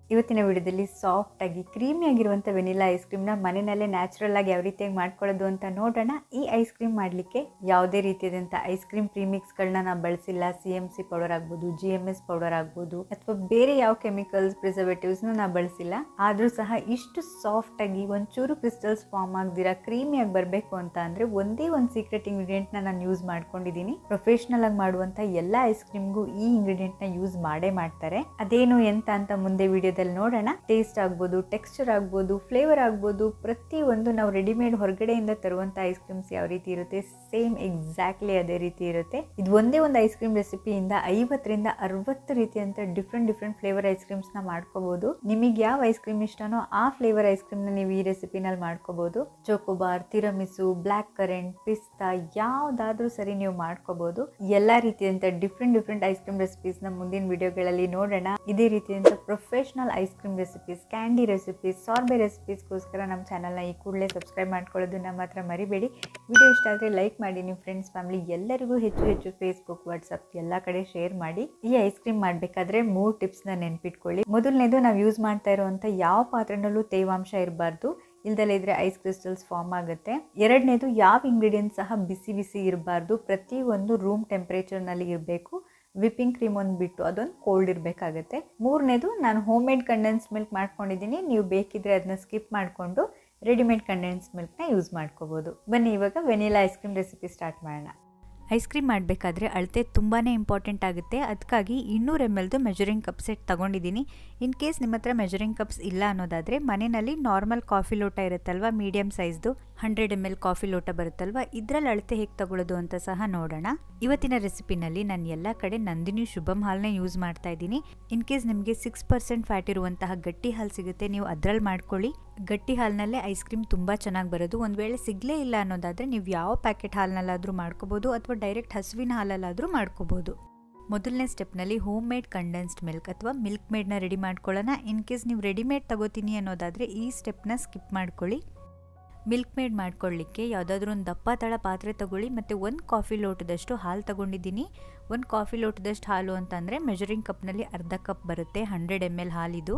ಇವತ್ತಿನ ವಿಡಿಯೋದಲ್ಲಿ ಸಾಫ್ಟ್ ಆಗಿ ಕ್ರೀಮಿ ಆಗಿರುವಂಥ ವೆನಿಲಾ ಐಸ್ ಕ್ರೀಮ್ನ ಮನೆಯಲ್ಲೇ ನ್ಯಾಚುರಲ್ ಆಗಿ ಯಾವ ರೀತಿಯಾಗಿ ಮಾಡ್ಕೊಳ್ಳೋದು ಅಂತ ನೋಡೋಣ ಈ ಐಸ್ ಕ್ರೀಮ್ ಮಾಡಲಿಕ್ಕೆ ಯಾವುದೇ ರೀತಿಯಾದಂಥ ಐಸ್ ಕ್ರೀಮ್ ಪ್ರೀಮಿಕ್ಸ್ಗಳನ್ನ ನಾವು ಬಳಸಿಲ್ಲ ಸಿ ಎಮ್ ಸಿ ಪೌಡರ್ ಆಗ್ಬೋದು ಜಿ ಎಮ್ ಎಸ್ ಪೌಡರ್ ಆಗ್ಬೋದು ಅಥವಾ ಬೇರೆ ಯಾವ ಕೆಮಿಕಲ್ಸ್ ಪ್ರಿಸರ್ವೇಟಿವ್ಸ್ನ ನಾವು ಬಳಸಿಲ್ಲ ಆದರೂ ಸಹ ಇಷ್ಟು ಸಾಫ್ಟ್ ಆಗಿ ಒಂಚೂರು ಕ್ರಿಸ್ಟಲ್ಸ್ ಫಾರ್ಮ್ ಆಗದಿರ ಕ್ರೀಮಿಯಾಗಿ ಬರಬೇಕು ಅಂತ ಅಂದರೆ ಒಂದೇ ಒಂದು ಸೀಕ್ರೆಟ್ ಇಂಗ್ರೀಡಿಯೆಂಟ್ನ ನಾನು ಯೂಸ್ ಮಾಡ್ಕೊಂಡಿದ್ದೀನಿ ಪ್ರೊಫೆಷ್ನಲ್ ಆಗಿ ಮಾಡುವಂಥ ಎಲ್ಲ ಐಸ್ ಕ್ರೀಮ್ಗೂ ಈ ಇಂಗ್ರೀಡಿಯೆಂಟ್ನ ಯೂಸ್ ಮಾಡೇ ಮಾಡ್ತಾರೆ ಅದೇನು ಎಂತ ಅಂತ ಮುಂದೆ ವಿಡಿಯೋದಲ್ಲಿ ನೋಡೋಣ ಟೇಸ್ಟ್ ಆಗ್ಬೋದು ಟೆಕ್ಸ್ಚರ್ ಆಗ್ಬೋದು ಫ್ಲೇವರ್ ಆಗ್ಬೋದು ಪ್ರತಿ ಒಂದು ನಾವು ರೆಡಿಮೇಡ್ ಹೊರಗಡೆಯಿಂದ ತರುವಂಥ ಐಸ್ ಕ್ರೀಮ್ಸ್ ಯಾವ ರೀತಿ ಇರುತ್ತೆ ಸೇಮ್ ಎಕ್ಸಾಕ್ಟ್ಲಿ ಅದೇ ರೀತಿ ಇರುತ್ತೆ ಇದು ಒಂದೇ ಒಂದು ಐಸ್ ಕ್ರೀಮ್ ರೆಸಿಪಿಯಿಂದ ಐವತ್ತರಿಂದ ಅರವತ್ತು ರೀತಿಯಂತ different different flavour ice creams ನ ಮಾಡ್ಕೋಬಹುದು ನಿಮಗೆ ಯಾವ ಐಸ್ ಕ್ರೀಮ್ ಇಷ್ಟನೋ ಆ ಫ್ಲೇವರ್ ಐಸ್ ಕ್ರೀಮ್ ನ ನೀವು ಈ ರೆಸಿಪಿನಲ್ಲಿ ಮಾಡ್ಕೋಬಹುದು ಚೋಕೋಬಾರ್ ತಿರಮಿಸು ಬ್ಲ್ಯಾಕ್ ಕರೆಂಟ್ ಪಿಸ್ತಾ ಯಾವ್ದಾದ್ರೂ ಸರಿ ನೀವು ಮಾಡ್ಕೋಬಹುದು ಎಲ್ಲಾ ರೀತಿಯಂತ different different ice cream recipes ನ ಮುಂದಿನ ವಿಡಿಯೋಗಳಲ್ಲಿ ನೋಡೋಣ ಇದೇ ರೀತಿಯಂತ professional ice cream recipes candy recipes sorbet ರೆಸಿಪೀಸ್ಗೋಸ್ಕರ ನಮ್ಮ ಚಾನಲ್ನ ಈ ಕೂಡಲೇ ಸಬ್ಸ್ಕ್ರೈಬ್ ಮಾಡ್ಕೊಳ್ಳೋದನ್ನ ಮಾತ್ರ ಮರಿಬೇಡಿ ವಿಡಿಯೋ ಇಷ್ಟ ಆದರೆ ಲೈಕ್ ಮಾಡಿ ನಿಮ್ಮ ಫ್ರೆಂಡ್ಸ್ ಫ್ಯಾಮಿಲಿ ಎಲ್ಲರಿಗೂ ಹೆಚ್ಚು ಹೆಚ್ಚು ಫೇಸ್ಬುಕ್ ವಾಟ್ಸಪ್ ಎಲ್ಲ ಕಡೆ ಶೇರ್ ಮಾಡಿ ಈ ಐಸ್ ಕ್ರೀಮ್ ಮಾಡಬೇಕಾದ್ರೆ ಮೂರು ಟಿಪ್ಸ್ನ ನೆನ್ಪಿಟ್ಕೊಳ್ಳಿ ಮೊದಲನೇದು ನಾವು ಯೂಸ್ ಮಾಡ್ತಾ ಇರುವಂಥ ಯಾವ ಪಾತ್ರೆನಲ್ಲೂ ತೇವಾಂಶ ಇರಬಾರ್ದು ಇಲ್ದಲೇ ಇದ್ರೆ ಐಸ್ ಕ್ರಿಸ್ಟಲ್ಸ್ ಫಾರ್ಮ್ ಆಗುತ್ತೆ ಎರಡನೇದು ಯಾವ ಇಂಗ್ರೀಡಿಯೆಂಟ್ ಸಹ ಬಿಸಿ ಬಿಸಿ ಇರಬಾರ್ದು ಪ್ರತಿ ಒಂದು ರೂಮ್ ಟೆಂಪ್ರೇಚರ್ನಲ್ಲಿ ಇರಬೇಕು ವಿಪ್ಪಿಂಗ್ ಕ್ರೀಮ್ ಒಂದು ಬಿಟ್ಟು ಅದೊಂದು ಕೋಲ್ಡ್ ಇರಬೇಕಾಗತ್ತೆ ಮೂರನೇದು ನಾನು ಹೋಮ್ ಮೇಡ್ ಕಂಡೆನ್ಸ್ ಮಿಲ್ಕ್ ಮಾಡ್ಕೊಂಡಿದ್ದೀನಿ ನೀವು ಬೇಕಿದ್ರೆ ಅದನ್ನ ಸ್ಕಿಪ್ ಮಾಡಿಕೊಂಡು ರೆಡಿಮೇಡ್ ಕಂಡೆನ್ಸ್ ಮಿಲ್ಕ್ನ ಯೂಸ್ ಮಾಡ್ಕೋಬೋದು ಬನ್ನಿ ಇವಾಗ vanilla ice cream recipe start ಮಾಡೋಣ ಐಸ್ ಕ್ರೀಮ್ ಮಾಡಬೇಕಾದ್ರೆ ಅಳತೆ ತುಂಬಾ ಇಂಪಾರ್ಟೆಂಟ್ ಆಗುತ್ತೆ ಅದಕ್ಕಾಗಿ ಇನ್ನೂರು ಎಮ್ ಎಲ್ದು ಮೆಜರಿಂಗ್ ಕಪ್ ಸೆಟ್ ತೊಗೊಂಡಿದ್ದೀನಿ ಇನ್ ಕೇಸ್ ನಿಮ್ಮ ಹತ್ರ ಮೆಜರಿಂಗ್ ಕಪ್ಸ್ ಇಲ್ಲ ಅನ್ನೋದಾದರೆ ಮನೆಯಲ್ಲಿ ನಾರ್ಮಲ್ ಕಾಫಿ ಲೋಟ ಇರುತ್ತಲ್ವ ಮೀಡಿಯಮ್ ಸೈಜ್ದು ಹಂಡ್ರೆಡ್ ಎಮ್ ಎಲ್ ಕಾಫಿ ಲೋಟ ಬರುತ್ತಲ್ವ ಇದರಲ್ಲಿ ಅಳತೆ ಹೇಗೆ ತಗೊಳ್ಳೋದು ಅಂತ ಸಹ ನೋಡೋಣ ಇವತ್ತಿನ ರೆಸಿಪಿನಲ್ಲಿ ನಾನು ಎಲ್ಲ ಕಡೆ ನಂದಿನಿ ಶುಭಮ್ ಹಾಲನ್ನೇ ಯೂಸ್ ಮಾಡ್ತಾ ಇದ್ದೀನಿ ಇನ್ ಕೇಸ್ ನಿಮಗೆ ಸಿಕ್ಸ್ ಪರ್ಸೆಂಟ್ ಫ್ಯಾಟ್ ಇರುವಂತಹ ಗಟ್ಟಿ ಹಾಲು ಸಿಗುತ್ತೆ ನೀವು ಅದರಲ್ಲಿ ಮಾಡ್ಕೊಳ್ಳಿ ಗಟ್ಟಿ ಹಾಲಿನಲ್ಲೇ ಐಸ್ ಕ್ರೀಮ್ ತುಂಬ ಚೆನ್ನಾಗಿ ಬರೋದು ಒಂದು ವೇಳೆ ಸಿಗಲೇ ಇಲ್ಲ ಅನ್ನೋದಾದರೆ ನೀವು ಯಾವ ಪ್ಯಾಕೆಟ್ ಹಾಲಿನಲ್ಲಾದರೂ ಮಾಡ್ಕೋಬೋದು ಅಥವಾ ಡೈರೆಕ್ಟ್ ಹಸುವಿನ ಹಾಲಲ್ಲಾದರೂ ಮಾಡ್ಕೋಬೋದು ಮೊದಲನೇ ಸ್ಟೆಪ್ನಲ್ಲಿ ಹೋಮ್ ಮೇಡ್ ಕಂಡೆನ್ಸ್ಡ್ ಮಿಲ್ಕ್ ಅಥವಾ ಮಿಲ್ಕ್ ಮೇಡ್ನ ರೆಡಿ ಮಾಡ್ಕೊಳ್ಳೋಣ ಇನ್ ಕೇಸ್ ನೀವು ರೆಡಿಮೇಡ್ ತಗೋತೀನಿ ಅನ್ನೋದಾದರೆ ಈ ಸ್ಟೆಪ್ನ ಸ್ಕಿಪ್ ಮಾಡ್ಕೊಳ್ಳಿ ಮಿಲ್ಕ್ ಮೇಡ್ ಮಾಡ್ಕೊಳ್ಳಿಕ್ಕೆ ಯಾವುದಾದ್ರೂ ಒಂದು ದಪ್ಪ ತಳ ಪಾತ್ರೆ ತಗೊಳ್ಳಿ ಮತ್ತು ಒಂದು ಕಾಫಿ ಲೋಟದಷ್ಟು ಹಾಲು ತಗೊಂಡಿದ್ದೀನಿ ಒಂದು ಕಾಫಿ ಲೋಟದಷ್ಟು ಹಾಲು ಅಂತಂದರೆ ಮೆಜರಿಂಗ್ ಕಪ್ನಲ್ಲಿ ಅರ್ಧ ಕಪ್ ಬರುತ್ತೆ ಹಂಡ್ರೆಡ್ ಎಮ್ ಎಲ್ ಹಾಲಿದು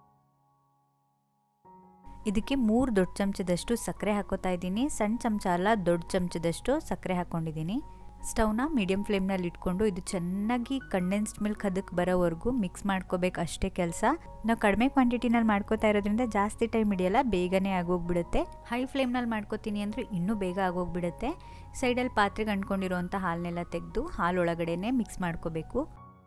ಇದಕ್ಕೆ ಮೂರು ದೊಡ್ಡ ಚಮಚದಷ್ಟು ಸಕ್ಕರೆ ಹಾಕೋತಾ ಇದ್ದೀನಿ ಸಣ್ಣ ಚಮಚ ಅಲ್ಲ ದೊಡ್ಡ ಚಮಚದಷ್ಟು ಸಕ್ಕರೆ ಹಾಕ್ಕೊಂಡಿದ್ದೀನಿ ಸ್ಟವ್ನ ಮೀಡಿಯಮ್ ಫ್ಲೇಮ್ನಲ್ಲಿ ಇಟ್ಕೊಂಡು ಇದು ಚೆನ್ನಾಗಿ ಕಂಡೆನ್ಸ್ಡ್ ಮಿಲ್ಕ್ ಅದಕ್ಕೆ ಬರೋವರೆಗೂ ಮಿಕ್ಸ್ ಮಾಡ್ಕೋಬೇಕು ಅಷ್ಟೇ ಕೆಲಸ ನಾವು ಕಡಿಮೆ ಕ್ವಾಂಟಿಟಿನಲ್ಲಿ ಮಾಡ್ಕೋತಾ ಇರೋದ್ರಿಂದ ಜಾಸ್ತಿ ಟೈಮ್ ಹಿಡಿಯಲ್ಲ ಬೇಗನೆ ಆಗೋಗ್ಬಿಡುತ್ತೆ ಹೈ ಫ್ಲೇಮ್ನಲ್ಲಿ ಮಾಡ್ಕೋತೀನಿ ಅಂದರೆ ಇನ್ನೂ ಬೇಗ ಆಗೋಗ್ಬಿಡುತ್ತೆ ಸೈಡಲ್ಲಿ ಪಾತ್ರೆಗೆ ಅಂಟ್ಕೊಂಡಿರೋಂಥ ಹಾಲನ್ನೆಲ್ಲ ತೆಗೆದು ಹಾಲೊಳಗಡೆನೆ ಮಿಕ್ಸ್ ಮಾಡ್ಕೋಬೇಕು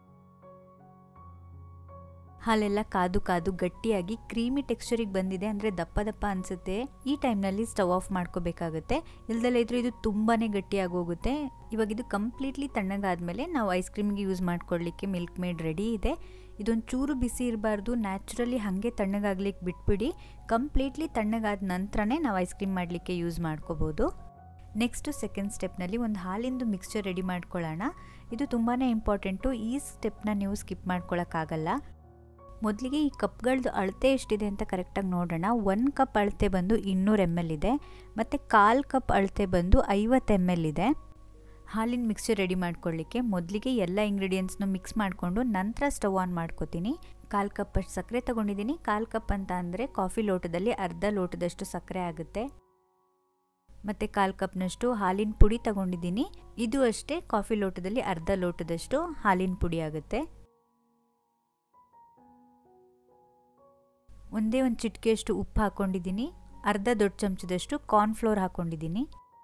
ಹಾಲೆಲ್ಲ ಕಾದು ಕಾದು ಗಟ್ಟಿಯಾಗಿ ಕ್ರೀಮಿ ಟೆಕ್ಸ್ಚರಿಗೆ ಬಂದಿದೆ ಅಂದರೆ ದಪ್ಪ ದಪ್ಪ ಅನಿಸುತ್ತೆ ಈ ಟೈಮ್ನಲ್ಲಿ ಸ್ಟವ್ ಆಫ್ ಮಾಡ್ಕೋಬೇಕಾಗುತ್ತೆ ಇಲ್ದಲ್ಲೇ ಇದ್ರೆ ಇದು ತುಂಬಾ ಗಟ್ಟಿಯಾಗಿ ಹೋಗುತ್ತೆ ಇವಾಗ ಇದು ಕಂಪ್ಲೀಟ್ಲಿ ತಣ್ಣಗಾದ್ಮೇಲೆ ನಾವು ಐಸ್ ಕ್ರೀಮ್ಗೆ ಯೂಸ್ ಮಾಡ್ಕೊಳ್ಳಿಕ್ಕೆ ಮಿಲ್ಕ್ ಮೇಡ್ ರೆಡಿ ಇದೆ ಇದೊಂದು ಚೂರು ಬಿಸಿ ಇರಬಾರ್ದು ನ್ಯಾಚುರಲಿ ಹಾಗೆ ತಣ್ಣಗಾಗ್ಲಿಕ್ಕೆ ಬಿಟ್ಬಿಡಿ ಕಂಪ್ಲೀಟ್ಲಿ ತಣ್ಣಗಾದ ನಂತರನೇ ನಾವು ಐಸ್ ಕ್ರೀಮ್ ಮಾಡಲಿಕ್ಕೆ ಯೂಸ್ ಮಾಡ್ಕೋಬೋದು ನೆಕ್ಸ್ಟು ಸೆಕೆಂಡ್ ಸ್ಟೆಪ್ನಲ್ಲಿ ಒಂದು ಹಾಲಿಂದು ಮಿಕ್ಸ್ಚರ್ ರೆಡಿ ಮಾಡ್ಕೊಳ್ಳೋಣ ಇದು ತುಂಬಾ ಇಂಪಾರ್ಟೆಂಟು ಈ ಸ್ಟೆಪ್ನ ನೀವು ಸ್ಕಿಪ್ ಮಾಡ್ಕೊಳ್ಳೋಕ್ಕಾಗಲ್ಲ ಮೊದಲಿಗೆ ಈ ಕಪ್ಗಳದ್ದು ಅಳತೆ ಎಷ್ಟಿದೆ ಅಂತ ಕರೆಕ್ಟಾಗಿ ನೋಡೋಣ ಒಂದು ಕಪ್ ಅಳತೆ ಬಂದು ಇನ್ನೂರು ಎಮ್ ಎಲ್ ಇದೆ ಮತ್ತು ಕಾಲು ಕಪ್ ಅಳತೆ ಬಂದು ಐವತ್ತು ಎಮ್ ಎಲ್ ಇದೆ ಹಾಲಿನ ಮಿಕ್ಸ್ಚರ್ ರೆಡಿ ಮಾಡ್ಕೊಳ್ಳಿಕ್ಕೆ ಮೊದಲಿಗೆ ಎಲ್ಲ ಇಂಗ್ರೀಡಿಯೆಂಟ್ಸ್ನ ಮಿಕ್ಸ್ ಮಾಡಿಕೊಂಡು ನಂತರ ಸ್ಟವ್ ಆನ್ ಮಾಡ್ಕೋತೀನಿ ಕಾಲು ಕಪ್ ಅಷ್ಟು ಸಕ್ಕರೆ ತೊಗೊಂಡಿದ್ದೀನಿ ಕಾಲು ಕಪ್ ಅಂತ ಅಂದರೆ ಕಾಫಿ ಲೋಟದಲ್ಲಿ ಅರ್ಧ ಲೋಟದಷ್ಟು ಸಕ್ಕರೆ ಆಗುತ್ತೆ ಮತ್ತು ಕಾಲು ಕಪ್ನಷ್ಟು ಹಾಲಿನ ಪುಡಿ ತಗೊಂಡಿದ್ದೀನಿ ಇದು ಅಷ್ಟೇ ಕಾಫಿ ಲೋಟದಲ್ಲಿ ಅರ್ಧ ಲೋಟದಷ್ಟು ಹಾಲಿನ ಪುಡಿ ಆಗುತ್ತೆ ಒಂದೇ ಒಂದು ಚಿಟಿಕೆಯಷ್ಟು ಉಪ್ಪು ಹಾಕ್ಕೊಂಡಿದ್ದೀನಿ ಅರ್ಧ ದೊಡ್ಡ ಚಮಚದಷ್ಟು ಕಾರ್ನ್ಫ್ಲೋರ್ ಹಾಕ್ಕೊಂಡಿದ್ದೀನಿ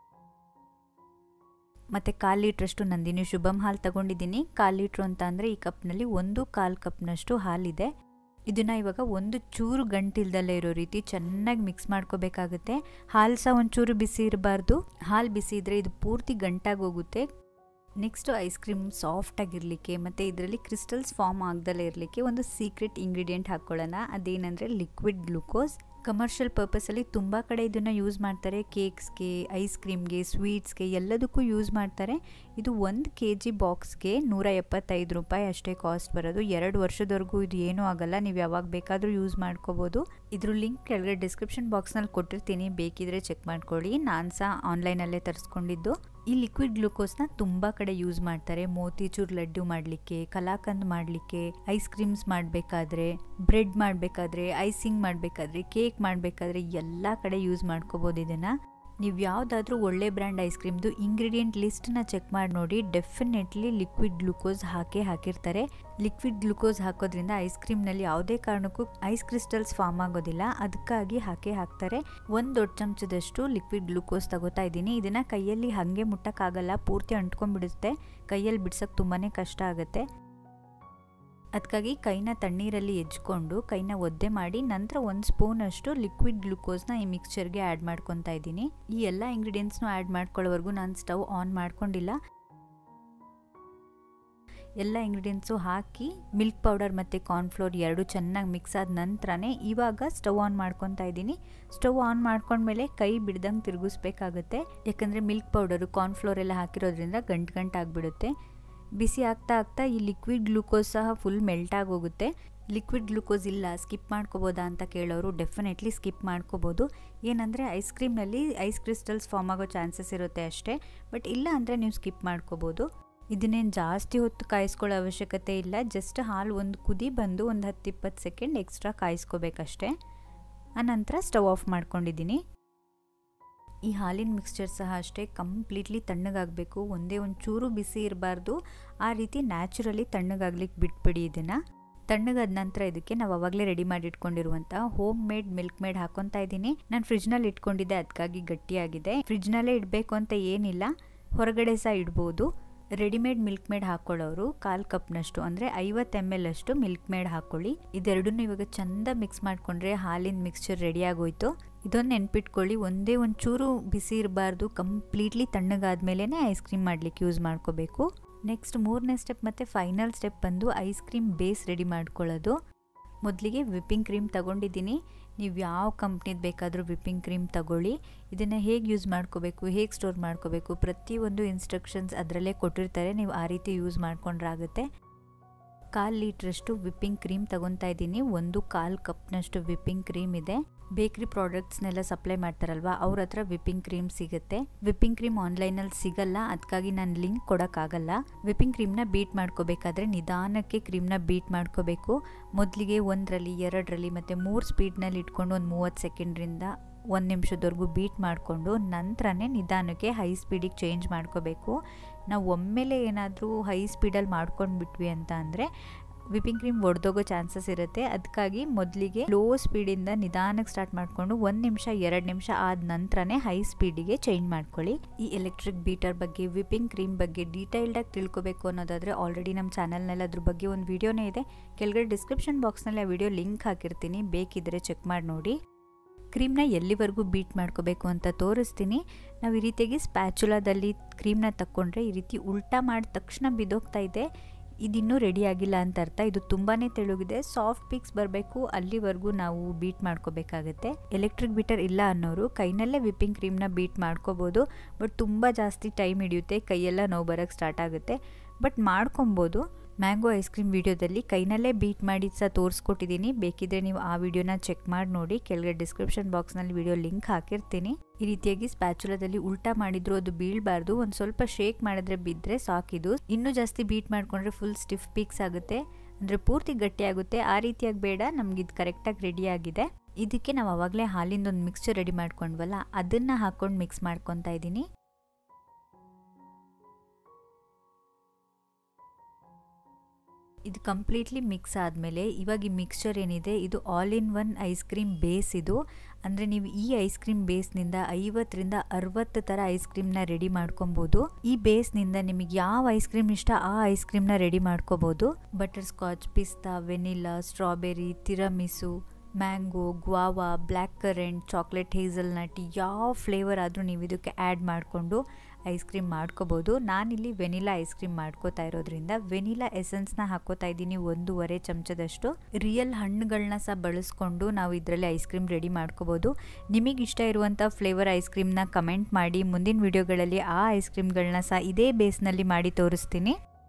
ಮತ್ತು ಕಾಲು ಲೀಟ್ರಷ್ಟು ನಂದಿನಿ ಶುಭಮ್ ಹಾಲು ತಗೊಂಡಿದ್ದೀನಿ ಕಾಲು ಲೀಟ್ರು ಅಂತ ಅಂದರೆ ಈ ಕಪ್ನಲ್ಲಿ ಒಂದು ಕಾಲು ಕಪ್ನಷ್ಟು ಹಾಲಿದೆ ಇದನ್ನು ಇವಾಗ ಒಂದು ಚೂರು ಗಂಟಿಲ್ದಲ್ಲೇ ಇರೋ ರೀತಿ ಚೆನ್ನಾಗಿ ಮಿಕ್ಸ್ ಮಾಡ್ಕೋಬೇಕಾಗುತ್ತೆ ಹಾಲು ಸಹ ಒಂಚೂರು ಬಿಸಿ ಇರಬಾರ್ದು ಹಾಲು ಬಿಸಿ ಇದ್ದರೆ ಇದು ಪೂರ್ತಿ ಗಂಟಾಗಿ ಹೋಗುತ್ತೆ ನೆಕ್ಸ್ಟು ಐಸ್ ಕ್ರೀಮ್ ಸಾಫ್ಟಾಗಿರಲಿಕ್ಕೆ ಮತ್ತು ಇದರಲ್ಲಿ ಕ್ರಿಸ್ಟಲ್ಸ್ ಫಾರ್ಮ್ ಆಗದಲ್ಲೇ ಇರಲಿಕ್ಕೆ ಒಂದು ಸೀಕ್ರೆಟ್ ಇಂಗ್ರೀಡಿಯೆಂಟ್ ಹಾಕ್ಕೊಳ್ಳೋಣ ಅದೇನೆಂದರೆ ಲಿಕ್ವಿಡ್ ಗ್ಲೂಕೋಸ್ ಕಮರ್ಷಿಯಲ್ ಪರ್ಪಸಲ್ಲಿ ತುಂಬ ಕಡೆ ಇದನ್ನು ಯೂಸ್ ಮಾಡ್ತಾರೆ ಕೇಕ್ಸ್ಗೆ ಐಸ್ ಕ್ರೀಮ್ಗೆ ಸ್ವೀಟ್ಸ್ಗೆ ಎಲ್ಲದಕ್ಕೂ ಯೂಸ್ ಮಾಡ್ತಾರೆ ಇದು ಒಂದು ಕೆ ಜಿ ಬಾಕ್ಸ್ಗೆ ನೂರ ಎಪ್ಪತ್ತೈದು ರೂಪಾಯಿ ಅಷ್ಟೇ ಕಾಸ್ಟ್ ಬರೋದು ಎರಡು ವರ್ಷದವರೆಗೂ ಇದು ಏನೂ ಆಗಲ್ಲ ನೀವು ಯಾವಾಗ ಬೇಕಾದರೂ ಯೂಸ್ ಮಾಡ್ಕೋಬೋದು ಇದ್ರ ಲಿಂಕ್ ಕೆಳಗಡೆ ಡಿಸ್ಕ್ರಿಪ್ಷನ್ ಬಾಕ್ಸ್ನಲ್ಲಿ ಕೊಟ್ಟಿರ್ತೀನಿ ಬೇಕಿದ್ರೆ ಚೆಕ್ ಮಾಡ್ಕೊಳ್ಳಿ ನಾನು ಸಹ ಆನ್ಲೈನಲ್ಲೇ ತರಿಸ್ಕೊಂಡಿದ್ದು ಈ ಲಿಕ್ವಿಡ್ ಗ್ಲೂಕೋಸ್ನ ತುಂಬ ಕಡೆ ಯೂಸ್ ಮಾಡ್ತಾರೆ ಮೋತಿಚೂರ್ ಲಡ್ಡು ಮಾಡಲಿಕ್ಕೆ ಕಲಾಕಂದ್ ಮಾಡಲಿಕ್ಕೆ ಐಸ್ ಕ್ರೀಮ್ಸ್ ಮಾಡಬೇಕಾದ್ರೆ ಬ್ರೆಡ್ ಮಾಡಬೇಕಾದ್ರೆ ಐಸಿಂಗ್ ಮಾಡಬೇಕಾದ್ರೆ ಕೇಕ್ ಮಾಡಬೇಕಾದ್ರೆ ಎಲ್ಲ ಕಡೆ ಯೂಸ್ ಮಾಡ್ಕೋಬೋದು ಇದನ್ನು ನೀವು ಯಾವುದಾದ್ರೂ ಒಳ್ಳೆ ಬ್ರ್ಯಾಂಡ್ ಐಸ್ ಕ್ರೀಮ್ದು ಇಂಗ್ರೀಡಿಯೆಂಟ್ ಲಿಸ್ಟನ್ನ ಚೆಕ್ ಮಾಡಿ ನೋಡಿ ಡೆಫಿನೆಟ್ಲಿ ಲಿಕ್ವಿಡ್ ಗ್ಲೂಕೋಸ್ ಹಾಕೇ ಹಾಕಿರ್ತಾರೆ ಲಿಕ್ವಿಡ್ ಗ್ಲೂಕೋಸ್ ಹಾಕೋದ್ರಿಂದ ಐಸ್ ಕ್ರೀಮ್ನಲ್ಲಿ ಯಾವುದೇ ಕಾರಣಕ್ಕೂ ಐಸ್ ಕ್ರಿಸ್ಟಲ್ಸ್ ಫಾರ್ಮ್ ಆಗೋದಿಲ್ಲ ಅದಕ್ಕಾಗಿ ಹಾಕೇ ಹಾಕ್ತಾರೆ ಒಂದು ದೊಡ್ಡ ಚಮಚದಷ್ಟು ಲಿಕ್ವಿಡ್ ಗ್ಲೂಕೋಸ್ ತಗೋತಾ ಇದ್ದೀನಿ ಇದನ್ನು ಕೈಯಲ್ಲಿ ಹಾಗೆ ಮುಟ್ಟಕ್ಕಾಗಲ್ಲ ಪೂರ್ತಿ ಅಂಟ್ಕೊಂಡ್ಬಿಡುತ್ತೆ ಕೈಯಲ್ಲಿ ಬಿಡ್ಸೋಕ್ಕೆ ತುಂಬಾ ಕಷ್ಟ ಆಗುತ್ತೆ ಅದಕ್ಕಾಗಿ ಕೈನ ತಣ್ಣೀರಲ್ಲಿ ಹೆಜ್ಕೊಂಡು ಕೈನ ಒದ್ದೆ ಮಾಡಿ ನಂತರ ಒಂದು ಸ್ಪೂನಷ್ಟು ಲಿಕ್ವಿಡ್ ಗ್ಲೂಕೋಸ್ನ ಈ ಮಿಕ್ಸ್ಚರ್ಗೆ ಆ್ಯಡ್ ಮಾಡ್ಕೊತಾ ಇದ್ದೀನಿ ಈ ಎಲ್ಲ ಇಂಗ್ರೀಡಿಯೆಂಟ್ಸ್ನು ಆ್ಯಡ್ ಮಾಡ್ಕೊಳ್ಳೋವರೆಗೂ ನಾನು ಸ್ಟವ್ ಆನ್ ಮಾಡ್ಕೊಂಡಿಲ್ಲ ಎಲ್ಲ ಇಂಗ್ರೀಡಿಯೆಂಟ್ಸು ಹಾಕಿ ಮಿಲ್ಕ್ ಪೌಡರ್ ಮತ್ತು ಕಾರ್ನ್ಫ್ಲೋರ್ ಎರಡು ಚೆನ್ನಾಗಿ ಮಿಕ್ಸ್ ಆದ ನಂತರನೇ ಇವಾಗ ಸ್ಟವ್ ಆನ್ ಮಾಡ್ಕೊತಾ ಇದ್ದೀನಿ ಸ್ಟವ್ ಆನ್ ಮಾಡ್ಕೊಂಡ್ಮೇಲೆ ಕೈ ಬಿಡ್ದಂಗೆ ತಿರುಗಿಸ್ಬೇಕಾಗುತ್ತೆ ಯಾಕಂದರೆ ಮಿಲ್ಕ್ ಪೌಡರು ಕಾರ್ನ್ಫ್ಲೋರ್ ಎಲ್ಲ ಹಾಕಿರೋದ್ರಿಂದ ಗಂಟು ಗಂಟು ಆಗಿಬಿಡುತ್ತೆ ಬಿಸಿ ಆಗ್ತಾ ಆಗ್ತಾ ಈ ಲಿಕ್ವಿಡ್ ಗ್ಲೂಕೋಸ್ ಸಹ ಫುಲ್ ಮೆಲ್ಟ್ ಆಗೋಗುತ್ತೆ ಲಿಕ್ವಿಡ್ ಗ್ಲೂಕೋಸ್ ಇಲ್ಲ ಸ್ಕಿಪ್ ಮಾಡ್ಕೋಬೋದಾ ಅಂತ ಕೇಳೋರು ಡೆಫಿನೆಟ್ಲಿ ಸ್ಕಿಪ್ ಮಾಡ್ಕೋಬೋದು ಏನಂದರೆ ಐಸ್ ಕ್ರೀಮ್ನಲ್ಲಿ ಐಸ್ ಕ್ರಿಸ್ಟಲ್ಸ್ ಫಾರ್ಮ್ ಆಗೋ ಚಾನ್ಸಸ್ ಇರುತ್ತೆ ಅಷ್ಟೇ ಬಟ್ ಇಲ್ಲ ಅಂದರೆ ನೀವು ಸ್ಕಿಪ್ ಮಾಡ್ಕೋಬೋದು ಇದನ್ನೇನು ಜಾಸ್ತಿ ಹೊತ್ತು ಕಾಯಿಸ್ಕೊಳ್ಳೋ ಅವಶ್ಯಕತೆ ಇಲ್ಲ ಜಸ್ಟ್ ಹಾಲು ಒಂದು ಕುದಿ ಬಂದು ಒಂದು ಹತ್ತು ಇಪ್ಪತ್ತು ಸೆಕೆಂಡ್ ಎಕ್ಸ್ಟ್ರಾ ಕಾಯಿಸ್ಕೋಬೇಕಷ್ಟೇ ಆನಂತರ ಸ್ಟವ್ ಆಫ್ ಮಾಡ್ಕೊಂಡಿದ್ದೀನಿ ಈ ಹಾಲಿನ ಮಿಕ್ಸ್ಚರ್ ಸಹ ಅಷ್ಟೇ ಕಂಪ್ಲೀಟ್ಲಿ ತಣ್ಣಗಾಗಬೇಕು ಒಂದೇ ಒಂದು ಚೂರು ಬಿಸಿ ಇರಬಾರ್ದು ಆ ರೀತಿ ನ್ಯಾಚುರಲಿ ತಣ್ಣಗಾಗ್ಲಿಕ್ಕೆ ಬಿಟ್ಬಿಡಿ ಇದನ್ನು ತಣ್ಣಗಾದ ನಂತರ ಇದಕ್ಕೆ ನಾವು ಅವಾಗಲೇ ರೆಡಿ ಮಾಡಿ ಇಟ್ಕೊಂಡಿರುವಂಥ ಹೋಮ್ ಮೇಡ್ ಮಿಲ್ಕ್ ಮೇಡ್ ಹಾಕೊತಾ ಇದ್ದೀನಿ ನಾನು ಫ್ರಿಜ್ನಲ್ಲಿ ಇಟ್ಕೊಂಡಿದ್ದೆ ಅದಕ್ಕಾಗಿ ಗಟ್ಟಿಯಾಗಿದೆ ಫ್ರಿಜ್ನಲ್ಲೇ ಇಡಬೇಕು ಅಂತ ಏನಿಲ್ಲ ಹೊರಗಡೆ ಸಹ ಇಡ್ಬೋದು ರೆಡಿಮೇಡ್ ಮಿಲ್ಕ್ ಮೇಡ್ ಹಾಕೊಳ್ಳೋರು ಕಾಲು ಕಪ್ನಷ್ಟು ಅಂದರೆ ಐವತ್ತು ಎಮ್ ಎಲ್ ಅಷ್ಟು ಮಿಲ್ಕ್ ಮೇಡ್ ಹಾಕೊಳ್ಳಿ ಇದೆರಡನ್ನೂ ಇವಾಗ ಚಂದ ಮಿಕ್ಸ್ ಮಾಡಿಕೊಂಡ್ರೆ ಹಾಲಿನ ಮಿಕ್ಸ್ಚರ್ ರೆಡಿ ಆಗೋಯ್ತು ಇದೊಂದು ನೆನ್ಪಿಟ್ಕೊಳ್ಳಿ ಒಂದೇ ಒಂದು ಚೂರು ಬಿಸಿ ಇರಬಾರ್ದು ಕಂಪ್ಲೀಟ್ಲಿ ತಣ್ಣಗಾದ್ಮೇಲೆ ಐಸ್ ಕ್ರೀಮ್ ಮಾಡಲಿಕ್ಕೆ ಯೂಸ್ ಮಾಡ್ಕೋಬೇಕು ನೆಕ್ಸ್ಟ್ ಮೂರನೇ ಸ್ಟೆಪ್ ಮತ್ತು ಫೈನಲ್ ಸ್ಟೆಪ್ ಬಂದು ಐಸ್ ಕ್ರೀಮ್ ಬೇಸ್ ರೆಡಿ ಮಾಡ್ಕೊಳ್ಳೋದು ಮೊದಲಿಗೆ ವಿಪ್ಪಿಂಗ್ ಕ್ರೀಮ್ ತಗೊಂಡಿದ್ದೀನಿ ನೀವು ಯಾವ ಕಂಪ್ನಿದು ಬೇಕಾದರೂ ವಿಪ್ಪಿಂಗ್ ಕ್ರೀಮ್ ತಗೊಳ್ಳಿ ಇದನ್ನು ಹೇಗೆ ಯೂಸ್ ಮಾಡ್ಕೋಬೇಕು ಹೇಗೆ ಸ್ಟೋರ್ ಮಾಡ್ಕೋಬೇಕು ಪ್ರತಿಯೊಂದು ಇನ್ಸ್ಟ್ರಕ್ಷನ್ಸ್ ಅದರಲ್ಲೇ ಕೊಟ್ಟಿರ್ತಾರೆ ನೀವು ಆ ರೀತಿ ಯೂಸ್ ಮಾಡ್ಕೊಂಡ್ರಾಗುತ್ತೆ ಕಾಲು ಲೀಟ್ರಷ್ಟು ವಿಪ್ಪಿಂಗ್ ಕ್ರೀಮ್ ತಗೊತಾ ಇದ್ದೀನಿ ಒಂದು ಕಾಲು ಕಪ್ನಷ್ಟು ವಿಪ್ಪಿಂಗ್ ಕ್ರೀಮ್ ಇದೆ ಬೇಕ್ರಿ ಪ್ರಾಡಕ್ಟ್ಸ್ನೆಲ್ಲ ಸಪ್ಲೈ ಮಾಡ್ತಾರಲ್ವಾ ಅವ್ರ ಹತ್ರ ವಿಪ್ಪಿಂಗ್ ಕ್ರೀಮ್ ಸಿಗುತ್ತೆ ವಿಪ್ಪಿಂಗ್ ಕ್ರೀಮ್ ಆನ್ಲೈನಲ್ಲಿ ಸಿಗಲ್ಲ ಅದಕ್ಕಾಗಿ ನಾನು ಲಿಂಕ್ ಕೊಡೋಕ್ಕಾಗಲ್ಲ ವಿಪ್ಪಿಂಗ್ ಕ್ರೀಮ್ನ ಬೀಟ್ ಮಾಡ್ಕೋಬೇಕಾದ್ರೆ ನಿಧಾನಕ್ಕೆ ಕ್ರೀಮ್ನ ಬೀಟ್ ಮಾಡ್ಕೋಬೇಕು ಮೊದಲಿಗೆ ಒಂದರಲ್ಲಿ ಎರಡರಲ್ಲಿ ಮತ್ತು ಮೂರು ಸ್ಪೀಡ್ನಲ್ಲಿ ಇಟ್ಕೊಂಡು ಒಂದು ಮೂವತ್ತು ಸೆಕೆಂಡ್ರಿಂದ ಒಂದು ನಿಮಿಷದವರೆಗೂ ಬೀಟ್ ಮಾಡಿಕೊಂಡು ನಂತರನೇ ನಿಧಾನಕ್ಕೆ ಹೈ ಸ್ಪೀಡಿಗೆ ಚೇಂಜ್ ಮಾಡ್ಕೋಬೇಕು ನಾವು ಒಮ್ಮೆಲೆ ಏನಾದರೂ ಹೈ ಸ್ಪೀಡಲ್ಲಿ ಮಾಡ್ಕೊಂಡು ಬಿಟ್ವಿ ಅಂತ ಅಂದರೆ ವಿಪಿಂಗ್ ಕ್ರೀಮ್ ಒಡೆದೋಗೋ ಚಾನ್ಸಸ್ ಇರುತ್ತೆ ಅದಕ್ಕಾಗಿ ಮೊದಲಿಗೆ ಲೋ ಸ್ಪೀಡಿಂದ ನಿಧಾನಕ್ಕೆ ಸ್ಟಾರ್ಟ್ ಮಾಡಿಕೊಂಡು ಒಂದು ನಿಮಿಷ ಎರಡು ನಿಮಿಷ ಆದ ನಂತರನೇ ಹೈ ಸ್ಪೀಡಿಗೆ ಚೇಂಜ್ ಮಾಡ್ಕೊಳ್ಳಿ ಈ ಎಲೆಕ್ಟ್ರಿಕ್ ಬೀಟರ್ ಬಗ್ಗೆ ವಿಪಿಂಗ್ ಕ್ರೀಮ್ ಬಗ್ಗೆ ಡೀಟೇಲ್ಡಾಗಿ ತಿಳ್ಕೊಬೇಕು ಅನ್ನೋದಾದರೆ ಆಲ್ರೆಡಿ ನಮ್ಮ ಚಾನಲ್ನಲ್ಲಿ ಅದ್ರ ಬಗ್ಗೆ ಒಂದು ವಿಡಿಯೋನೇ ಇದೆ ಕೆಳಗಡೆ ಡಿಸ್ಕ್ರಿಪ್ಷನ್ ಬಾಕ್ಸ್ನಲ್ಲಿ ಆ ವಿಡಿಯೋ ಲಿಂಕ್ ಹಾಕಿರ್ತೀನಿ ಬೇಕಿದ್ದರೆ ಚೆಕ್ ಮಾಡಿ ನೋಡಿ ಕ್ರೀಮ್ನ ಎಲ್ಲಿವರೆಗೂ ಬೀಟ್ ಮಾಡ್ಕೋಬೇಕು ಅಂತ ತೋರಿಸ್ತೀನಿ ನಾವು ಈ ರೀತಿಯಾಗಿ ಸ್ಪ್ಯಾಚುಲಾದಲ್ಲಿ ಕ್ರೀಮ್ನ ತಕ್ಕೊಂಡ್ರೆ ಈ ರೀತಿ ಉಲ್ಟಾ ಮಾಡಿದ ತಕ್ಷಣ ಬಿದ್ದೋಗ್ತಾ ಇದೆ ಇದಿನ್ನೂ ರೆಡಿ ಆಗಿಲ್ಲ ಅಂತ ಅರ್ಥ ಇದು ತುಂಬಾ ತೆಳುಗಿದೆ ಸಾಫ್ಟ್ ಪಿಕ್ಸ್ ಬರಬೇಕು ಅಲ್ಲಿವರೆಗೂ ನಾವು ಬೀಟ್ ಮಾಡ್ಕೋಬೇಕಾಗತ್ತೆ ಎಲೆಕ್ಟ್ರಿಕ್ ಬೀಟರ್ ಇಲ್ಲ ಅನ್ನೋರು ಕೈನಲ್ಲೇ ವಿಪ್ಪಿಂಗ್ ಕ್ರೀಮ್ನ ಬೀಟ್ ಮಾಡ್ಕೋಬೋದು ಬಟ್ ತುಂಬ ಜಾಸ್ತಿ ಟೈಮ್ ಹಿಡಿಯುತ್ತೆ ಕೈಯೆಲ್ಲ ನೋವು ಬರೋಕ್ಕೆ ಸ್ಟಾರ್ಟ್ ಆಗುತ್ತೆ ಬಟ್ ಮಾಡ್ಕೊಬೋದು ಮ್ಯಾಂಗೋ ಐಸ್ ಕ್ರೀಮ್ ವಿಡಿಯೋದಲ್ಲಿ ಕೈನಲ್ಲೇ ಬೀಟ್ ಮಾಡಿ ಸಹ ತೋರಿಸ್ಕೊಟ್ಟಿದ್ದೀನಿ ಬೇಕಿದ್ರೆ ನೀವು ಆ ವಿಡಿಯೋನ ಚೆಕ್ ಮಾಡಿ ನೋಡಿ ಕೆಳಗಡೆ ಡಿಸ್ಕ್ರಿಪ್ಷನ್ ಬಾಕ್ಸ್ನಲ್ಲಿ ವಿಡಿಯೋ ಲಿಂಕ್ ಹಾಕಿರ್ತೀನಿ ಈ ರೀತಿಯಾಗಿ ಸ್ಪ್ಯಾಚುಲಾದಲ್ಲಿ ಉಲ್ಟಾ ಮಾಡಿದ್ರು ಅದು ಬೀಳಬಾರ್ದು ಒಂದು ಸ್ವಲ್ಪ ಶೇಕ್ ಮಾಡಿದ್ರೆ ಬಿದ್ದರೆ ಸಾಕಿದು ಇನ್ನೂ ಜಾಸ್ತಿ ಬೀಟ್ ಮಾಡಿಕೊಂಡ್ರೆ ಫುಲ್ ಸ್ಟಿಫ್ ಪೀಕ್ಸ್ ಆಗುತ್ತೆ ಅಂದರೆ ಪೂರ್ತಿ ಗಟ್ಟಿ ಆಗುತ್ತೆ ಆ ರೀತಿಯಾಗಿ ಬೇಡ ನಮ್ಗೆ ಇದು ಕರೆಕ್ಟಾಗಿ ರೆಡಿ ಆಗಿದೆ ಇದಕ್ಕೆ ನಾವು ಅವಾಗಲೇ ಹಾಲಿಂದ ಒಂದು ಮಿಕ್ಸ್ಚರ್ ರೆಡಿ ಮಾಡ್ಕೊಂಡ್ವಲ್ಲ ಅದನ್ನು ಹಾಕ್ಕೊಂಡು ಮಿಕ್ಸ್ ಮಾಡ್ಕೊತಾ ಇದ್ದೀನಿ ಇದು ಕಂಪ್ಲೀಟ್ಲಿ ಮಿಕ್ಸ್ ಆದಮೇಲೆ ಇವಾಗ ಈ ಮಿಕ್ಸ್ಚರ್ ಏನಿದೆ ಇದು all in one ice cream base ಇದು ಅಂದರೆ ನೀವು ಈ ಐಸ್ ಕ್ರೀಮ್ ಬೇಸ್ನಿಂದ ಐವತ್ತರಿಂದ ಅರವತ್ತು ಥರ ಐಸ್ ಕ್ರೀಮ್ನ ರೆಡಿ ಮಾಡ್ಕೊಬೋದು ಈ ಬೇಸ್ನಿಂದ ನಿಮಗೆ ಯಾವ ಐಸ್ ಕ್ರೀಮ್ ಇಷ್ಟ ಆ ಐಸ್ ಕ್ರೀಮ್ನ ರೆಡಿ ಮಾಡ್ಕೋಬೋದು ಬಟರ್ ಸ್ಕಾಚ್ ಪಿಸ್ತಾ vanilla strawberry tiramisu mango guava blackcurrant chocolate hazelnut ಯಾವ ಫ್ಲೇವರ್ ಆದರೂ ನೀವು ಇದಕ್ಕೆ ಆ್ಯಡ್ ಮಾಡಿಕೊಂಡು ಐಸ್ ಕ್ರೀಮ್ ಮಾಡ್ಕೋಬೋದು ನಾನಿಲ್ಲಿ ವೆನಿಲಾ ಐಸ್ ಕ್ರೀಮ್ ಮಾಡ್ಕೋತಾ ಇರೋದ್ರಿಂದ ವೆನಿಲಾ ಎಸೆನ್ಸ್ನ ಹಾಕೋತಾ ಇದ್ದೀನಿ ಒಂದೂವರೆ ಚಮಚದಷ್ಟು ರಿಯಲ್ ಹಣ್ಣುಗಳನ್ನ ಸಹ ಬಳಸ್ಕೊಂಡು ನಾವು ಇದರಲ್ಲಿ ಐಸ್ ಕ್ರೀಮ್ ರೆಡಿ ಮಾಡ್ಕೋಬೋದು ನಿಮಗೆ ಇಷ್ಟ ಇರುವಂಥ ಫ್ಲೇವರ್ ಐಸ್ ಕ್ರೀಮ್ನ ಕಮೆಂಟ್ ಮಾಡಿ ಮುಂದಿನ ವಿಡಿಯೋಗಳಲ್ಲಿ ಆ ಐಸ್ ಕ್ರೀಮ್ಗಳನ್ನ ಸಹ ಇದೇ ಬೇಸ್ನಲ್ಲಿ ಮಾಡಿ ತೋರಿಸ್ತೀನಿ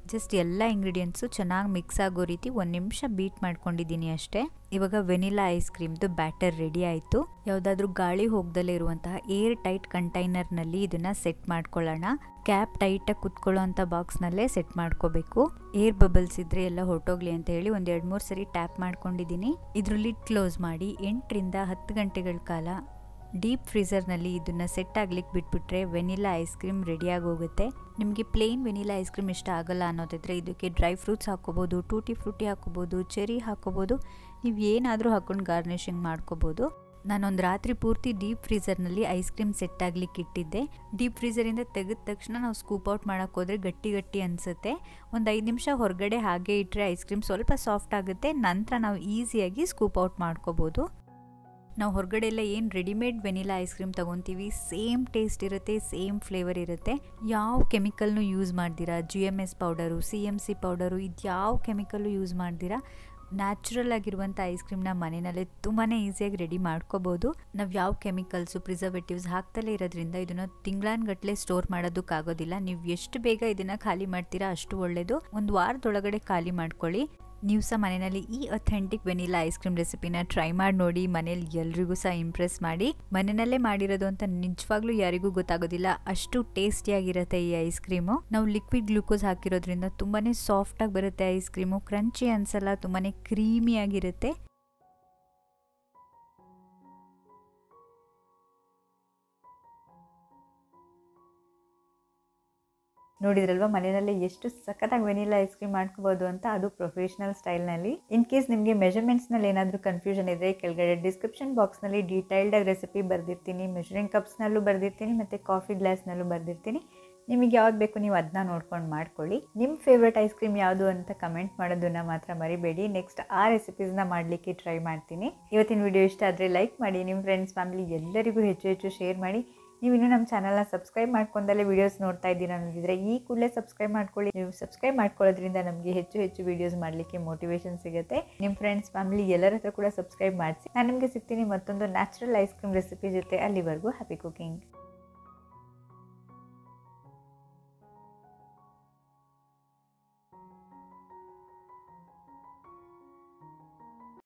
ಜಸ್ಟ್ ಎಲ್ಲ ಇಂಗ್ರೀಡಿಯೆಂಟ್ಸು ಚೆನ್ನಾಗಿ ಮಿಕ್ಸ್ ಆಗೋ ರೀತಿ ಒಂದು ನಿಮಿಷ ಬೀಟ್ ಮಾಡ್ಕೊಂಡಿದ್ದೀನಿ ಅಷ್ಟೇ ಇವಾಗ ವೆನಿಲಾ ಐಸ್ ಕ್ರೀಮ್ದು ಬ್ಯಾಟರ್ ರೆಡಿ ಆಯಿತು ಯಾವುದಾದ್ರೂ ಗಾಳಿ ಹೋಗ್ದಲೇ ಇರುವಂತಹ ಏರ್ ಟೈಟ್ ಕಂಟೈನರ್ನಲ್ಲಿ ಇದನ್ನು ಸೆಟ್ ಮಾಡ್ಕೊಳ್ಳೋಣ ಕ್ಯಾಪ್ ಟೈಟಾಗಿ ಕುತ್ಕೊಳ್ಳೋ ಅಂಥ ಬಾಕ್ಸ್ನಲ್ಲೇ ಸೆಟ್ ಮಾಡ್ಕೋಬೇಕು ಏರ್ ಬಬಲ್ಸ್ ಇದ್ರೆ ಎಲ್ಲ ಹೊರಟೋಗ್ಲಿ ಅಂತ ಹೇಳಿ ಒಂದು ಎರಡು ಮೂರು ಸರಿ ಟ್ಯಾಪ್ ಮಾಡ್ಕೊಂಡಿದ್ದೀನಿ ಇದ್ರ ಲಿಡ್ ಕ್ಲೋಸ್ ಮಾಡಿ ಎಂಟರಿಂದ ಹತ್ತು ಗಂಟೆಗಳ ಕಾಲ ಡೀಪ್ ಫ್ರೀಸರ್ನಲ್ಲಿ ಇದನ್ನು ಸೆಟ್ ಆಗ್ಲಿಕ್ಕೆ ಬಿಟ್ಬಿಟ್ರೆ ವೆನಿಲಾ ಐಸ್ ಕ್ರೀಮ್ ರೆಡಿಯಾಗಿ ಹೋಗುತ್ತೆ ನಿಮಗೆ ಪ್ಲೇನ್ ವೆನಿಲಾ ಐಸ್ ಕ್ರೀಮ್ ಇಷ್ಟ ಆಗಲ್ಲ ಅನ್ನೋದಿದ್ರೆ ಇದಕ್ಕೆ ಡ್ರೈ ಫ್ರೂಟ್ಸ್ ಹಾಕೋಬೋದು ಟೂಟಿ ಫ್ರೂಟಿ ಹಾಕೋಬೋದು ಚೆರಿ ಹಾಕೋಬೋದು ನೀವು ಏನಾದರೂ ಹಾಕೊಂಡು ಗಾರ್ನಿಷಿಂಗ್ ಮಾಡ್ಕೋಬೋದು ನಾನೊಂದು ರಾತ್ರಿ ಪೂರ್ತಿ ಡೀಪ್ ಫ್ರೀಸರ್ನಲ್ಲಿ ಐಸ್ ಕ್ರೀಮ್ ಸೆಟ್ ಆಗ್ಲಿಕ್ಕೆ ಇಟ್ಟಿದ್ದೆ ಡೀಪ್ ಫ್ರೀಸರಿಂದ ತೆಗೆದ ತಕ್ಷಣ ನಾವು ಸ್ಕೂಪ್ ಔಟ್ ಮಾಡೋಕ್ಕೆ ಹೋದರೆ ಗಟ್ಟಿ ಗಟ್ಟಿ ಅನಿಸುತ್ತೆ ಒಂದು ಐದು ನಿಮಿಷ ಹೊರಗಡೆ ಹಾಗೆ ಇಟ್ಟರೆ ಐಸ್ ಕ್ರೀಮ್ ಸ್ವಲ್ಪ ಸಾಫ್ಟ್ ಆಗುತ್ತೆ ನಂತರ ನಾವು ಈಸಿಯಾಗಿ ಸ್ಕೂಪ್ ಔಟ್ ಮಾಡ್ಕೋಬೋದು ನಾವು ಹೊರಗಡೆ ಎಲ್ಲ ಏನು readymade vanilla ice cream ತೊಗೊತೀವಿ same taste ಇರುತ್ತೆ ಸೇಮ್ ಫ್ಲೇವರ್ ಇರುತ್ತೆ ಯಾವ ಕೆಮಿಕಲ್ನು use ಮಾಡ್ದಿರಾ G M S powder C M C powder ಇದು ಯಾವ ಕೆಮಿಕಲ್ಲು ಯೂಸ್ ಮಾಡ್ದಿರಾ ನ್ಯಾಚುರಲ್ ಆಗಿರುವಂಥ ಐಸ್ ಕ್ರೀಮ್ನ ಮನೆಯಲ್ಲೇ ತುಂಬಾ ಈಸಿಯಾಗಿ ರೆಡಿ ಮಾಡ್ಕೋಬೋದು ನಾವು ಯಾವ ಕೆಮಿಕಲ್ಸು ಪ್ರಿಸರ್ವೇಟಿವ್ಸ್ ಹಾಕ್ತಲೇ ಇರೋದ್ರಿಂದ ಇದನ್ನು ತಿಂಗಳಾನ್ಗಟ್ಲೆ ಸ್ಟೋರ್ ಮಾಡೋದಕ್ಕಾಗೋದಿಲ್ಲ ನೀವು ಎಷ್ಟು ಬೇಗ ಇದನ್ನು ಖಾಲಿ ಮಾಡ್ತೀರಾ ಅಷ್ಟು ಒಳ್ಳೆಯದು ಒಂದು ವಾರದೊಳಗಡೆ ಖಾಲಿ ಮಾಡ್ಕೊಳ್ಳಿ ನೀವು ಸಹ ಮನೆಯಲ್ಲಿ ಈ ಅಥೆಂಟಿಕ್ ವೆನಿಲಾ ಐಸ್ ಕ್ರೀಮ್ ರೆಸಿಪಿನ ಟ್ರೈ ಮಾಡಿ ನೋಡಿ ಮನೇಲಿ ಎಲ್ರಿಗೂ ಸಹ ಇಂಪ್ರೆಸ್ ಮಾಡಿ ಮನೆಯಲ್ಲೇ ಮಾಡಿರೋದು ಅಂತ ನಿಜವಾಗ್ಲೂ ಯಾರಿಗೂ ಗೊತ್ತಾಗೋದಿಲ್ಲ ಅಷ್ಟು ಟೇಸ್ಟಿಯಾಗಿರುತ್ತೆ ಈ ಐಸ್ ಕ್ರೀಮು ನಾವು ಲಿಕ್ವಿಡ್ ಗ್ಲೂಕೋಸ್ ಹಾಕಿರೋದ್ರಿಂದ ತುಂಬಾನೇ ಸಾಫ್ಟ್ ಆಗಿ ಬರುತ್ತೆ ಐಸ್ ಕ್ರೀಮು ಕ್ರಂಚಿ ಅನ್ಸಲ್ಲ ತುಂಬಾನೇ ಕ್ರೀಮಿಯಾಗಿರುತ್ತೆ ನೋಡಿದ್ರಲ್ವಾ ಮನೆಯಲ್ಲೇ ಎಷ್ಟು ಸಖತ್ತಾಗಿ ವೆನಿಲಾ ಐಸ್ ಕ್ರೀಮ್ ಮಾಡ್ಕೋಬೋದು ಅಂತ ಅದು ಪ್ರೊಫೆಷನಲ್ ಸ್ಟೈಲ್ನಲ್ಲಿ ಇನ್ ಕೇಸ್ ನಿಮಗೆ ಮೆಜರ್ಮೆಂಟ್ಸ್ನಲ್ಲಿ ಏನಾದರೂ ಕನ್ಫ್ಯೂಷನ್ ಇದ್ದರೆ ಕೆಳಗಡೆ ಡಿಸ್ಕ್ರಿಪ್ಷನ್ ಬಾಕ್ಸ್ನಲ್ಲಿ ಡೀಟೈಲ್ಡಾಗಿ ರೆಸಿಪಿ ಬರೆದಿರ್ತೀನಿ ಮೆಷರಿಂಗ್ ಕಪ್ಸ್ನಲ್ಲೂ ಬರೆದಿರ್ತೀನಿ ಮತ್ತು ಕಾಫಿ ಗ್ಲಾಸ್ನಲ್ಲೂ ಬರೆದಿರ್ತೀನಿ ನಿಮಗೆ ಯಾವ್ದು ಬೇಕು ನೀವು ಅದನ್ನ ನೋಡ್ಕೊಂಡು ಮಾಡ್ಕೊಳ್ಳಿ ನಿಮ್ಮ ಫೇವ್ರೆಟ್ ಐಸ್ ಕ್ರೀಮ್ ಯಾವುದು ಅಂತ ಕಮೆಂಟ್ ಮಾಡೋದನ್ನ ಮಾತ್ರ ಮರಿಬೇಡಿ ನೆಕ್ಸ್ಟ್ ಆ ರೆಸಿಪೀಸ್ನ ಮಾಡಲಿಕ್ಕೆ ಟ್ರೈ ಮಾಡ್ತೀನಿ ಇವತ್ತಿನ ವಿಡಿಯೋ ಇಷ್ಟ ಆದರೆ ಲೈಕ್ ಮಾಡಿ ನಿಮ್ಮ ಫ್ರೆಂಡ್ಸ್ ಫ್ಯಾಮಿಲಿ ಎಲ್ಲರಿಗೂ ಹೆಚ್ಚು ಹೆಚ್ಚು ಶೇರ್ ಮಾಡಿ ನೀವು ಇನ್ನೂ ನಮ್ಮ ಚಾನಲ್ನ ಸಬ್ಸ್ಕ್ರೈಬ್ ಮಾಡ್ಕೊಂಡಲ್ಲೇ ವೀಡಿಯೋಸ್ ನೋಡ್ತಾ ಇದ್ದೀರಾ ಅನ್ನೋದಿದ್ರೆ ಈ ಕೂಡಲೇ ಸಬ್ಸ್ಕ್ರೈಬ್ ಮಾಡ್ಕೊಳ್ಳಿ ನೀವು ಸಬ್ಸ್ಕ್ರೈಬ್ ಮಾಡ್ಕೊಳ್ಳೋದ್ರಿಂದ ನಮಗೆ ಹೆಚ್ಚು ಹೆಚ್ಚು ವೀಡಿಯೋಸ್ ಮಾಡಲಿಕ್ಕೆ ಮೋಟಿವೇಶನ್ ಸಿಗುತ್ತೆ ನಿಮ್ಮ ಫ್ರೆಂಡ್ಸ್ ಫ್ಯಾಮಿಲಿ ಎಲ್ಲರ ಹತ್ರ ಕೂಡ ಸಬ್ಸ್ಕ್ರೈಬ್ ಮಾಡಿಸಿ ನಾನು ನಿಮಗೆ ಸಿಗ್ತೀನಿ ಮತ್ತೊಂದು ನ್ಯಾಚುರಲ್ ಐಸ್ ಕ್ರೀಮ್ ರೆಸಿಪಿ ಜೊತೆ ಅಲ್ಲಿವರೆಗೂ ಹ್ಯಾಪಿ ಕುಕಿಂಗ್